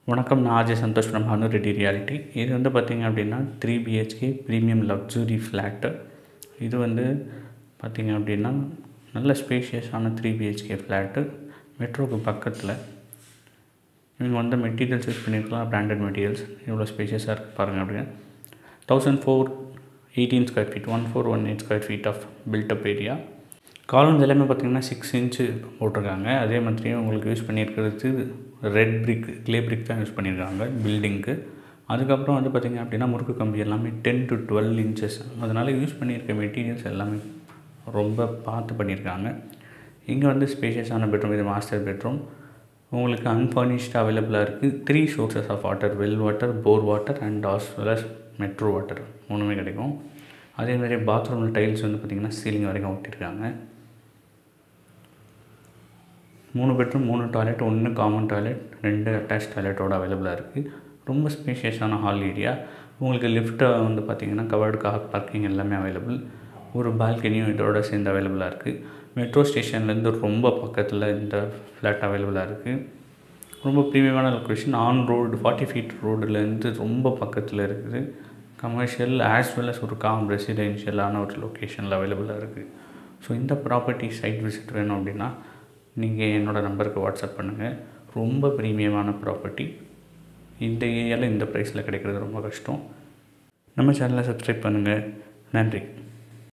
வணக்கம் நான் Ajay Santhosh from Hanu Reddy realty இது வந்து பார்த்திங்க அப்படின்னா three BHK premium luxury flat இது வந்து பார்த்திங்க அப்படின்னா நல்ல ஸ்பேஷியஸான த்ரீ பிஹெச்கே ஃப்ளாட்டு மெட்ரோவுக்கு பக்கத்தில் இவங்க வந்து மெட்டீரியல்ஸ் யூஸ் பண்ணியிருக்கலாம் பிராண்டட் மெட்டீரியல்ஸ் எவ்வளோ ஸ்பேஷியஸாக இருக்குது பாருங்கள் அப்படிங்க thousand four eighteen square feet one four one eight square feet of built up area columns எல்லாமே பார்த்திங்கன்னா சிக்ஸ் இன்ச்சு போட்டிருக்காங்க அதே மாதிரி உங்களுக்கு யூஸ் பண்ணியிருக்கிறது ரெட் பிரிக் க்ளே பிரிக் தான் யூஸ் பண்ணியிருக்காங்க பில்டிங்க்கு அதுக்கப்புறம் வந்து பார்த்திங்க அப்படின்னா முறுக்கு கம்பி எல்லாமே டென் டு டுவெல் இன்ச்சஸ் அதனால் யூஸ் பண்ணியிருக்க மெட்டீரியல்ஸ் எல்லாமே ரொம்ப பார்த்து பண்ணியிருக்காங்க இங்கே வந்து ஸ்பேஷியஸான பெட்ரூம் இது மாஸ்டர் பெட்ரூம் உங்களுக்கு அன்ஃபர்னிஷ்ட் அவைலபிளாக இருக்குது three sources of water well water bore water and as well as metro water மூணுமே கிடைக்கும் அதேமாதிரி பாத்ரூமில் டைல்ஸ் வந்து பார்த்திங்கன்னா சீலிங் வரைக்கும் ஒட்டியிருக்காங்க மூணு பெட்ரூம் மூணு டாய்லெட் ஒன்று காமன் டாய்லெட் ரெண்டு அட்டாச் டாய்லெட்டோட அவைலபிளாக இருக்குது ரொம்ப ஸ்பேஷியஸான ஹால் ஏரியா உங்களுக்கு லிஃப்ட்டை வந்து பார்த்திங்கன்னா கவர்டு கார் பார்க்கிங் எல்லாமே அவைலபிள் ஒரு பால்கனியும் இதோட சேர்ந்து அவைலபிளாக இருக்குது மெட்ரோ ஸ்டேஷன்லேருந்து ரொம்ப பக்கத்தில் இந்த ஃப்ளாட் அவைலபிளாக இருக்குது ரொம்ப ப்ரீமியமான location on road forty feet ரோடுலேருந்து ரொம்ப பக்கத்தில் இருக்குது கமர்ஷியல் ஆஸ் வெல் அஸ் ஒரு காம் ரெசிடென்ஷியலான ஒரு லொக்கேஷனில் அவைலபிளாக இருக்குது ஸோ இந்த ப்ராப்பர்ட்டி சைட் விசிட் வேணும் அப்படின்னா நீங்கள் என்னோடய நம்பருக்கு வாட்ஸ்அப் பண்ணுங்கள் ரொம்ப ப்ரீமியமான ப்ராப்பர்ட்டி இந்த ஏரியாவில் இந்த ப்ரைஸில் கிடைக்கிறது ரொம்ப கஷ்டம் நம்ம சேனலை சப்ஸ்கிரைப் பண்ணுங்கள் நன்றி